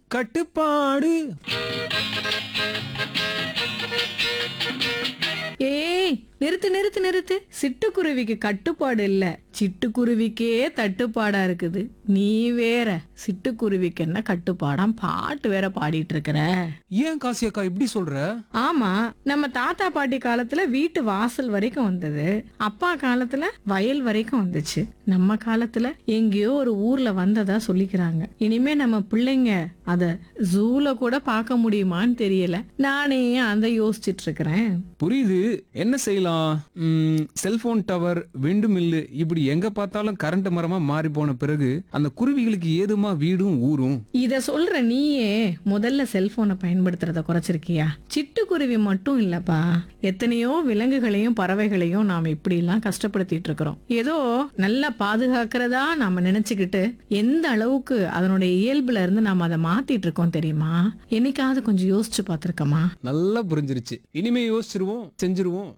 கட்டுப்பாடு ஏய் நிறுத்து நிறுத்து நிறுத்து சிட்டுக்குருவிக்கு கட்டுப்பாடு இல்ல சிட்டுக்குருவிக்கே தட்டுப்பாடா இருக்குது நீ வேற சிட்டுக்குருவிக்கு என்ன கட்டுப்பாடாம் பாட்டு வேற பாடிட்டு இருக்கிற ஏன் காசி அக்கா இப்படி சொல்ற ஆமா நம்ம தாத்தா பாட்டி காலத்துல வீட்டு வாசல் வரைக்கும் வந்தது அப்பா காலத்துல வயல் வரைக்கும் வந்துச்சு நம்ம காலத்துல எங்கேயோ ஒரு ஊர்ல வந்ததா சொல்லிக்கிறாங்க இனிமே நம்ம பிள்ளைங்க அத ஜூல கூட பார்க்க முடியுமான்னு தெரியல நானே அதை யோசிச்சிட்டு இருக்கிறேன் புரியுது என்ன செய்யலாம் ம், செல்போன் டவர் விண்டு மில்லு இப்படி எங்க பார்த்தாலும் கரண்ட் மரமா மாறி போன பிறகு அந்த குருவிகளுக்கு ஏதுமா வீடும் ஊரும் இத சொல்ற நீயே முதல்ல செல்போனை பயன்படுத்துறத குறைச்சிருக்கியா சிட்டுக்குருவி மட்டும் இல்லப்பா எத்தனையோ விலங்குகளையும் பறவைகளையும் நாம இப்படி எல்லாம் கஷ்டப்படுத்திட்டு இருக்கிறோம் ஏதோ நல்லா பாதுகாக்கிறதா நாம நினைச்சுக்கிட்டு எந்த அளவுக்கு அதனுடைய இயல்புல இருந்து நாம அதை மாத்திட்டு இருக்கோம் தெரியுமா என்னைக்காவது கொஞ்சம் யோசிச்சு பார்த்திருக்கமா நல்லா புரிஞ்சிருச்சு இனிமே யோசிச்சிருவோம் செஞ்சிருவோம்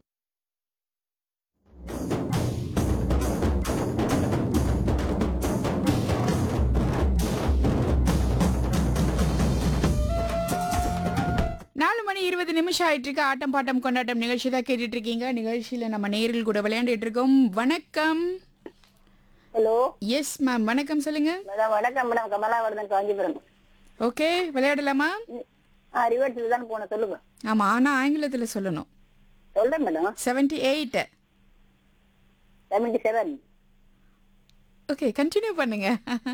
நாலு மணி இருபது நிமிஷம் ஆயிட்டு இருக்கு ஆட்டம் பாட்டம் கொண்டாட்டம் நிகழ்ச்சி தான் கேட்டுட்டு இருக்கீங்க நிகழ்ச்சியில நம்ம நேரில் கூட விளையாண்டுட்டு இருக்கோம் வணக்கம் ஹலோ எஸ் மேம் வணக்கம் சொல்லுங்க மேடம் வணக்கம் மேடம் கமலாவர்தன் காஞ்சிபுரம் ஓகே விளையாடலாமா ஆ ரிவர்ஸில் தான் போனேன் சொல்லுங்க ஆமா ஆனா ஆங்கிலத்துல சொல்லணும் சொல்றேன் madam seventy eight seventy seven okay continue பண்ணுங்க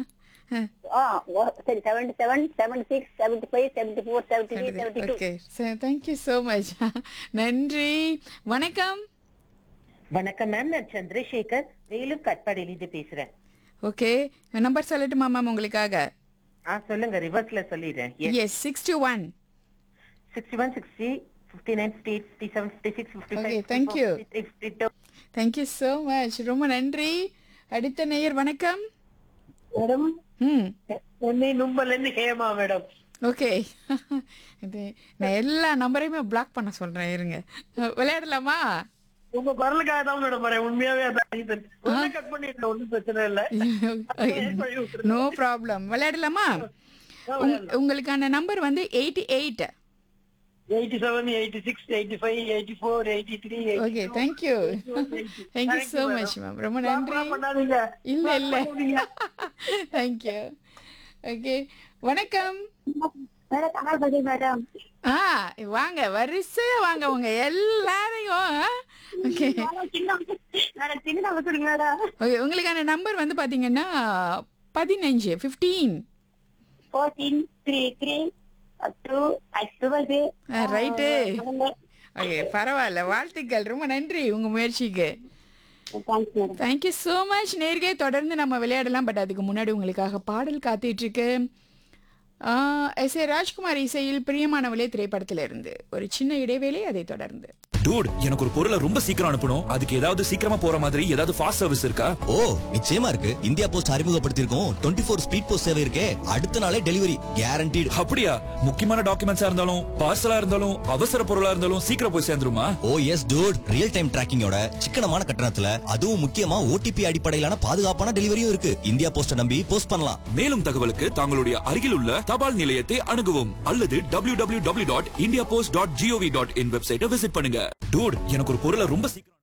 ஆ ஓ, சரி seventy seven seventy six seventy five seventy four seventy three seventy two okay thank you so much நன்றி வணக்கம் வணக்கம் மேம் நான் சந்திரசேகர் வேலூர் கட்பாடியிலிருந்து பேசுறேன் ஓகே நம்பர் சொல்லட்டுமா மேம் உங்களுக்காக ஆ சொல்லுங்க ரிவர்ஸ்ல சொல்லிடுறேன் yes six two one sixty one sixty fifty nine fifty eight fifty seven fifty six fifty Okay, five thank you. Fifty two thank you so much ரொம்ப நன்றி அடுத்த நேயர் வணக்கம் மேடம் ம் உன்னை நும்பலன்னு ஹேமா மேடம் ஓகே இது நான் எல்லா நம்பரையுமே பிளாக் பண்ண சொல்றேன் இருங்க விளையாடலாமா உங்க குரலுக்காக தான் மேடம் வரேன் உண்மையாவே அதான் கட் பண்ணிடுறேன் ஒன்றும் பிரச்சனை இல்ல நோ ப்ராப்ளம் விளையாடலாமா உங்க- உங்களுக்கான நம்பர் வந்து eighty eight eighty seven eighty six eighty five eighty four eighty three okay thank you thank you so much ma'am ரொம்ப நன்றி பண்ணாதீங்க இல்ல இல்ல தேங்க்யூ ஓகே வணக்கம் மேடம் கமல்பதி மேடம் ஆ வாங்க வரிசையா வாங்க உங்க எல்லாரையும் ஓகே சின்ன மேடம் சின்ன சொல்லுங்க மேடம் ஓகே உங்களுக்கான நம்பர் வந்து பாத்தீங்கன்னா பதினஞ்சு fifteen fourteen three three two twelve right okay பரவாயில்ல வாழ்த்துக்கள் ரொம்ப நன்றி உங்க முயற்சிக்கு thanks madam thank you so much நேர்கே தொடர்ந்து நம்ம விளையாடலாம் பட் அதுக்கு முன்னாடி உங்களுக்காக பாடல் காத்துட்டு இருக்கு எஸ் ஏ ராஜ்குமார் இசையில் பிரியமானவளே திரைப்படத்துல இருந்து ஒரு சின்ன இடைவேளை அதை தொடர்ந்து டூட் எனக்கு ஒரு பொருளை ரொம்ப சீக்கிரம் அனுப்பணும் அதுக்கு ஏதாவது சீக்கிரமா போற மாதிரி ஏதாவது ஃபாஸ்ட் சர்வீஸ் இருக்கா ஓ நிச்சயமா இருக்கு இந்தியா போஸ்ட் அறிமுகப்படுத்தியிருக்கோம் டுவெண்ட்டி ஃபோர் ஸ்பீட் போஸ்ட் சேவை இருக்கே அடுத்த நாளே டெலிவரி கேரண்டீடு அப்படியா முக்கியமான டாக்குமெண்ட்ஸா இருந்தாலும் பார்சலா இருந்தாலும் அவசர பொருளா இருந்தாலும் சீக்கிரம் போய் சேர்ந்துருமா oh yes dude real time டிராக்கிங்கோட சிக்கனமான கட்டணத்துல அதுவும் முக்கியமா ஓடிபி அடிப்படையிலான பாதுகாப்பான டெலிவரியும் இருக்கு இந்தியா போஸ்ட நம்பி போஸ்ட் பண்ணலாம் மேலும் தகவலுக்கு தங்களுடைய அருகில் உள்ள தபால் நிலையத்தை அணுகவும் அல்லது www.indiapost.gov.in டாட் வெப்சைட்டை விசிட் பண்ணுங்க டூட் எனக்கு ஒரு பொருளை ரொம்ப சீக்கிரம்